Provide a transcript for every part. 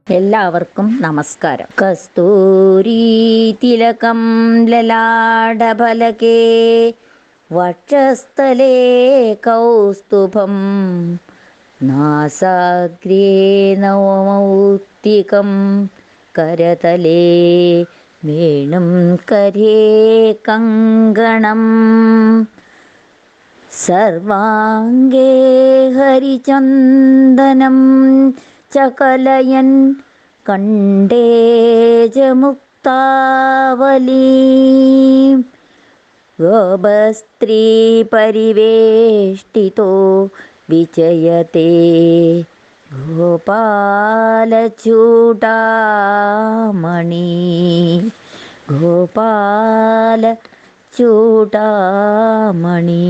എല്ലാവർക്കും നമസ്കാരം കസ്തൂരി തിലകം ലലാടഫലകേ വക്ഷസ്ഥലേ കൗസ്തുഭം നാസാഗ്രേ നവമൗക്തികം കരതലേ വേണും കരേ കങ്കണം സർവാംഗേ ഹരിചന്ദനം ചകലയൻ കണ്ടേ ച മുക്താവലീ ഗോപസ്ത്രീ പരിവേഷ്ടിതോ വിജയത്തെ ഗോപാലചൂടാമണി ഗോപാല ചൂടാമണി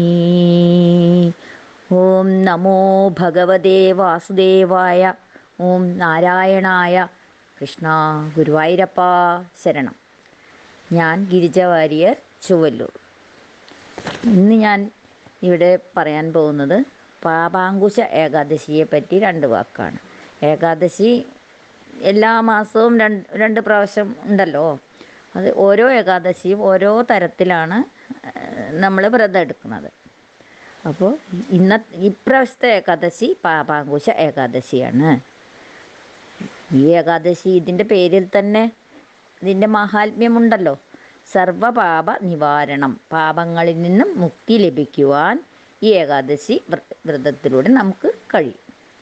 ഓം നമോ ഭഗവതേ വാസുദേവായ ഓം നാരായണായ കൃഷ്ണ ഗുരുവായൂരപ്പ ശരണം ഞാൻ ഗിരിജ വാര്യർ ചുവല്ലൂർ ഇന്ന് ഞാൻ ഇവിടെ പറയാൻ പോകുന്നത് പാപാങ്കുശ ഏകാദശിയെ പറ്റി രണ്ട് വാക്കാണ് ഏകാദശി എല്ലാ മാസവും രണ്ട് രണ്ട് പ്രാവശ്യം ഉണ്ടല്ലോ അത് ഓരോ ഏകാദശിയും ഓരോ തരത്തിലാണ് നമ്മൾ വ്രതം എടുക്കുന്നത് അപ്പോൾ ഇന്ന ഇപ്രാവശ്യത്തെ ഏകാദശി പാപാങ്കുശ ഏകാദശിയാണ് ഈ ഏകാദശി ഇതിൻ്റെ പേരിൽ തന്നെ ഇതിൻ്റെ മഹാത്മ്യമുണ്ടല്ലോ സർവപാപ നിവാരണം പാപങ്ങളിൽ നിന്നും മുക്തി ലഭിക്കുവാൻ ഈ ഏകാദശി വ്ര- വ്രതത്തിലൂടെ നമുക്ക് കഴിയും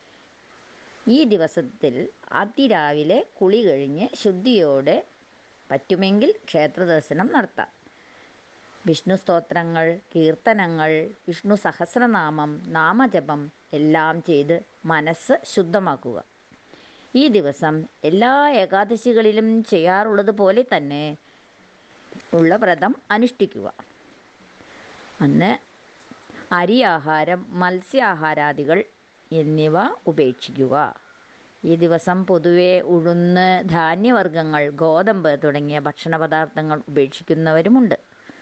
ഈ ദിവസത്തിൽ അതിരാവിലെ കുളി കഴിഞ്ഞ് ശുദ്ധിയോടെ പറ്റുമെങ്കിൽ ക്ഷേത്ര ദർശനം നടത്താം വിഷ്ണു സ്തോത്രങ്ങൾ കീർത്തനങ്ങൾ വിഷ്ണു സഹസ്രനാമം നാമജപം എല്ലാം ചെയ്ത് മനസ്സ് ശുദ്ധമാക്കുക ഈ ദിവസം എല്ലാ ഏകാദശികളിലും ചെയ്യാറുള്ളത് പോലെ തന്നെ ഉള്ള വ്രതം അനുഷ്ഠിക്കുക അന്ന് അരി ആഹാരം മത്സ്യാഹാരാദികൾ എന്നിവ ഉപേക്ഷിക്കുക ഈ ദിവസം പൊതുവെ ഉഴുന്ന് ധാന്യവർഗ്ഗങ്ങൾ ഗോതമ്പ് തുടങ്ങിയ ഭക്ഷണ പദാർത്ഥങ്ങൾ ഉപേക്ഷിക്കുന്നവരുമുണ്ട്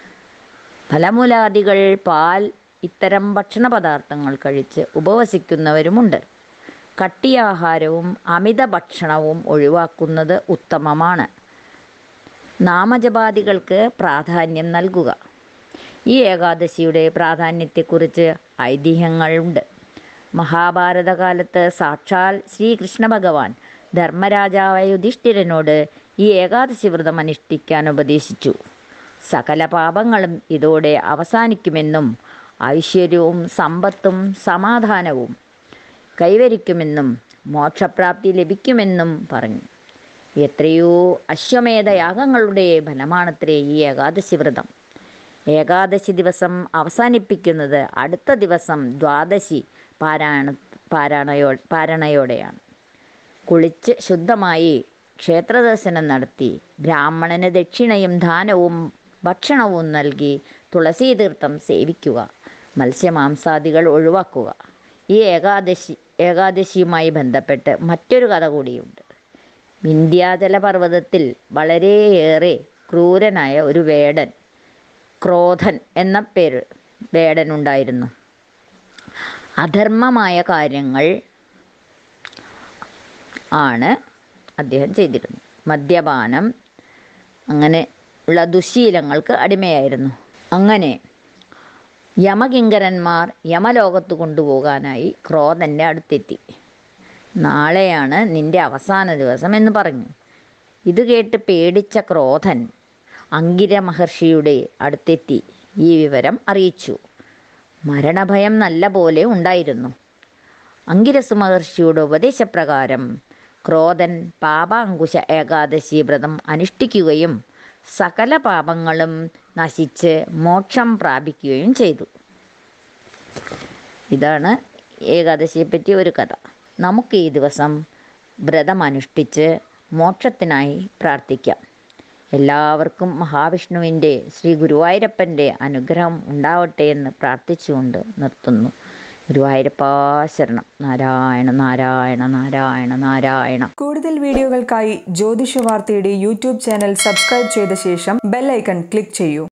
ഫലമൂലാദികൾ പാൽ ഇത്തരം ഭക്ഷണ പദാർത്ഥങ്ങൾ കഴിച്ച് ഉപവസിക്കുന്നവരുമുണ്ട് കട്ടിയാഹാരവും അമിത ഭക്ഷണവും ഒഴിവാക്കുന്നത് ഉത്തമമാണ് നാമജപാദികൾക്ക് പ്രാധാന്യം നൽകുക ഈ ഏകാദശിയുടെ പ്രാധാന്യത്തെക്കുറിച്ച് ഐതിഹ്യങ്ങളുണ്ട് മഹാഭാരത കാലത്ത് സാക്ഷാൽ ശ്രീകൃഷ്ണ ഭഗവാൻ ധർമ്മരാജാവായ യുധിഷ്ഠിരനോട് ഈ ഏകാദശി വ്രതം അനുഷ്ഠിക്കാൻ ഉപദേശിച്ചു സകല പാപങ്ങളും ഇതോടെ അവസാനിക്കുമെന്നും ഐശ്വര്യവും സമ്പത്തും സമാധാനവും കൈവരിക്കുമെന്നും മോക്ഷപ്രാപ്തി ലഭിക്കുമെന്നും പറഞ്ഞു എത്രയോ അശ്വമേധയാഗങ്ങളുടെ ഫലമാണത്രേ ഈ ഏകാദശി വ്രതം ഏകാദശി ദിവസം അവസാനിപ്പിക്കുന്നത് അടുത്ത ദിവസം ദ്വാദശി പാരായണ പാരായണയോ പാരണയോടെയാണ് കുളിച്ച് ശുദ്ധമായി ക്ഷേത്രദർശനം നടത്തി ബ്രാഹ്മണന് ദക്ഷിണയും ദാനവും ഭക്ഷണവും നൽകി തുളസീതീർത്ഥം സേവിക്കുക മത്സ്യമാംസാദികൾ ഒഴിവാക്കുക ഈ ഏകാദശി ഏകാദശിയുമായി ബന്ധപ്പെട്ട് മറ്റൊരു കഥ കൂടിയുണ്ട് വിന്ധ്യാചല പർവ്വതത്തിൽ വളരെയേറെ ക്രൂരനായ ഒരു വേടൻ ക്രോധൻ എന്ന പേര് വേടനുണ്ടായിരുന്നു അധർമ്മമായ കാര്യങ്ങൾ ആണ് അദ്ദേഹം ചെയ്തിരുന്നത് മദ്യപാനം അങ്ങനെ ഉള്ള ദുശീലങ്ങൾക്ക് അടിമയായിരുന്നു അങ്ങനെ യമകിങ്കരന്മാർ യമലോകത്ത് കൊണ്ടുപോകാനായി ക്രോധൻ്റെ അടുത്തെത്തി നാളെയാണ് നിന്റെ അവസാന ദിവസം എന്ന് പറഞ്ഞു ഇത് കേട്ട് പേടിച്ച ക്രോധൻ അങ്കിര മഹർഷിയുടെ അടുത്തെത്തി ഈ വിവരം അറിയിച്ചു മരണഭയം നല്ല പോലെ ഉണ്ടായിരുന്നു അങ്കിരസ് മഹർഷിയുടെ ഉപദേശപ്രകാരം ക്രോധൻ പാപാങ്കുശ ഏകാദശി വ്രതം അനുഷ്ഠിക്കുകയും സകല പാപങ്ങളും നശിച്ച് മോക്ഷം പ്രാപിക്കുകയും ചെയ്തു ഇതാണ് ഏകാദശിയെ പറ്റി ഒരു കഥ നമുക്ക് ഈ ദിവസം വ്രതം അനുഷ്ഠിച്ച് മോക്ഷത്തിനായി പ്രാർത്ഥിക്കാം എല്ലാവർക്കും മഹാവിഷ്ണുവിൻ്റെ ശ്രീ ഗുരുവായൂരപ്പൻ്റെ അനുഗ്രഹം ഉണ്ടാവട്ടെ എന്ന് പ്രാർത്ഥിച്ചുകൊണ്ട് നിർത്തുന്നു ഗുരുവായൂരപ്പ ശരണം നാരായണ നാരായണ നാരായണ നാരായണ കൂടുതൽ വീഡിയോകൾക്കായി ജ്യോതിഷ വാർത്തയുടെ യൂട്യൂബ് ചാനൽ സബ്സ്ക്രൈബ് ചെയ്ത ശേഷം ബെൽ ഐക്കൺ ക്ലിക്ക് ചെയ്യൂ